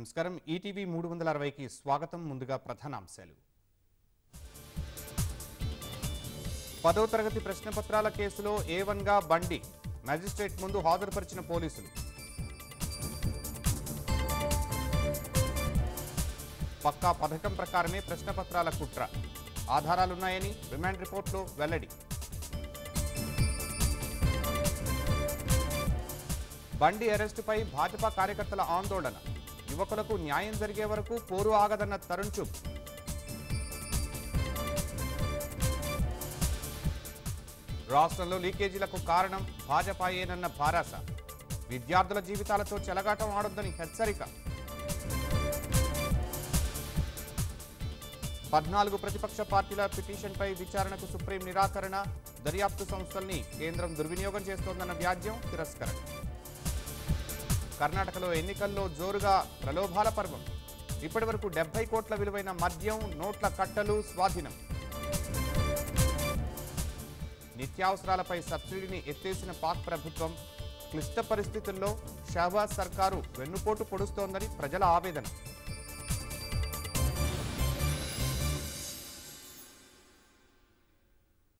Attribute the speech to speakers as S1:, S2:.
S1: నమస్కారం ఈటీవీ మూడు వందల అరవైకి స్వాగతం ముందుగా ప్రధానాంశాలు పదో తరగతి ప్రశ్నపత్రాల కేసులో ఏ గా బండి మ్యాజిస్ట్రేట్ ముందు హాజరుపరిచిన పోలీసులు పక్కా పథకం ప్రకారమే ప్రశ్నపత్రాల కుట్ర ఆధారాలున్నాయని రిమాండ్ రిపోర్ట్లో వెల్లడి బండి అరెస్టుపై భాజపా కార్యకర్తల ఆందోళన యువకులకు న్యాయం జరిగే వరకు పోరు ఆగదన్న తరుణ్ చుక్ రాష్ట్రంలో లీకేజీలకు కారణం భాజపాయేనన్న భారాస విద్యార్థుల జీవితాలతో చెలగాటం ఆడొద్దని హెచ్చరిక పద్నాలుగు ప్రతిపక్ష పార్టీల పిటిషన్పై విచారణకు సుప్రీం నిరాకరణ దర్యాప్తు సంస్థల్ని కేంద్రం దుర్వినియోగం చేస్తోందన్న వ్యాజ్యం తిరస్కరణ కర్ణాటకలో ఎన్నికల్లో జోరుగా ప్రలోభాల పర్వం ఇప్పటి వరకు డెబ్బై కోట్ల విలువైన మద్యం నోట్ల కట్టలు స్వాధీనం నిత్యావసరాలపై సబ్సిడీని ఎత్తేసిన పాక్ ప్రభుత్వం క్లిష్ట పరిస్థితుల్లో షహబాజ్ సర్కారు వెన్నుపోటు పొడుస్తోందని ప్రజల ఆవేదన